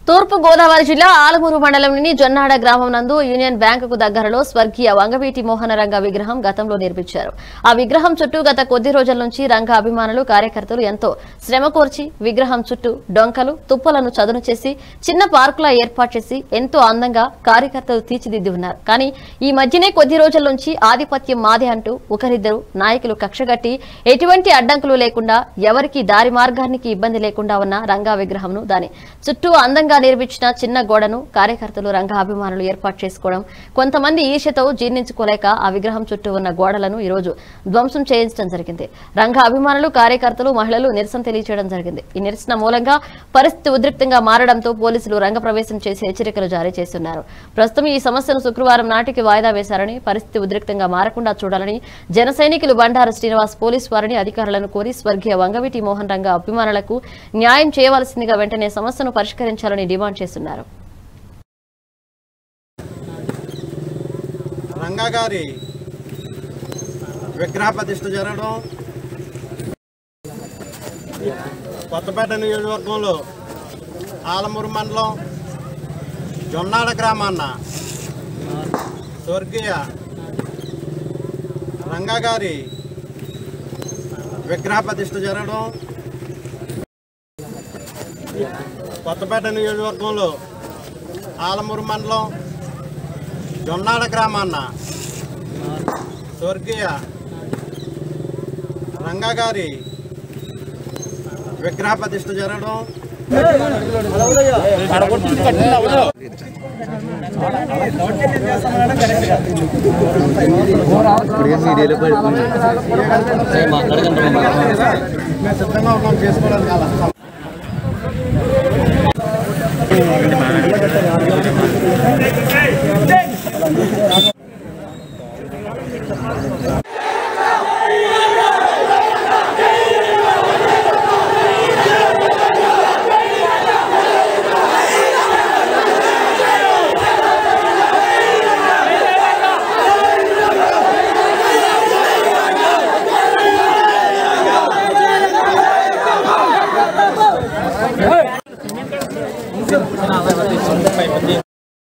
తూర్పు గోదావరి జిల్లా ఆలమూరు మండలంలోని జొన్నాడ గ్రామం నందు యూనియన్ బ్యాంకుకు దగ్గరలో స్వర్గీయ వంగవీటి మోహన రంగ విగ్రహం గతంలో నిర్మించారు ఆ విగ్రహం చుట్టూ గత కొద్ది రోజుల నుంచి రంగ అభిమానులు కార్యకర్తలు ఎంతో శ్రమ కోర్చి విగ్రహం చుట్టూ డొంకలు తుప్పలను చదును చేసి చిన్న పార్కులా ఏర్పాటు చేసి ఎంతో అందంగా కార్యకర్తలు తీర్చిదిద్ది ఉన్నారు కానీ ఈ మధ్యనే కొద్ది రోజుల నుంచి ఆధిపత్యం మాదే అంటూ ఒకరిద్దరు నాయకులు కక్షగట్టి ఎటువంటి అడ్డంకులు లేకుండా ఎవరికి దారి మార్గానికి ఇబ్బంది లేకుండా ఉన్న రంగా విగ్రహంను దాని చుట్టూ అందంగా నిర్మించిన చిన్న గోడను కార్యకర్తలు రంగ అభిమానులు ఏర్పాటు చేసుకోవడం కొంతమంది ఈర్ష్యతో జీర్ణించుకోలేక ఆ విగ్రహం చుట్టూ ఉన్న గోడలను ఈ రోజు ధ్వంసం చేయించడం జరిగింది రంగ అభిమానులు కార్యకర్తలు మహిళలు నిరసన తెలియజేయడం జరిగింది ఈ నిరసన మూలంగా పరిస్థితి ఉద్రిక్తంగా మారడంతో పోలీసులు రంగ ప్రవేశం చేసి హెచ్చరికలు జారీ చేస్తున్నారు ప్రస్తుతం ఈ సమస్యను శుక్రవారం నాటికి వాయిదా వేశారని పరిస్థితి ఉద్రిక్తంగా మారకుండా చూడాలని జన సైనికులు బండారు శ్రీనివాస్ పోలీసు వారిని అధికారులను కోరి స్వర్గీయ వంగవీటి మోహన్ రంగ అభిమానులకు న్యాయం చేయవలసిందిగా వెంటనే సమస్యను పరిష్కరించాలని డిమాండ్ చేస్తున్నారు రంగా గారి విగ్రహ ప్రతిష్ఠ జరగడం కొత్తపేట నియోజకవర్గంలో ఆలమూరు మండలం జొన్నాడ గ్రామాన్న స్వర్గీయ రంగా గారి విగ్రహ ప్రతిష్ఠ జరగడం కొత్తపేట నియోజకవర్గంలో ఆలమూరు మండలం జొన్నాడ గ్రామాన్న స్వర్గీయ రంగా గారి విగ్రహ ప్రతిష్ఠ జరగడం మేము సిద్ధంగా ఉన్నాం చేసుకోవడానికి అలా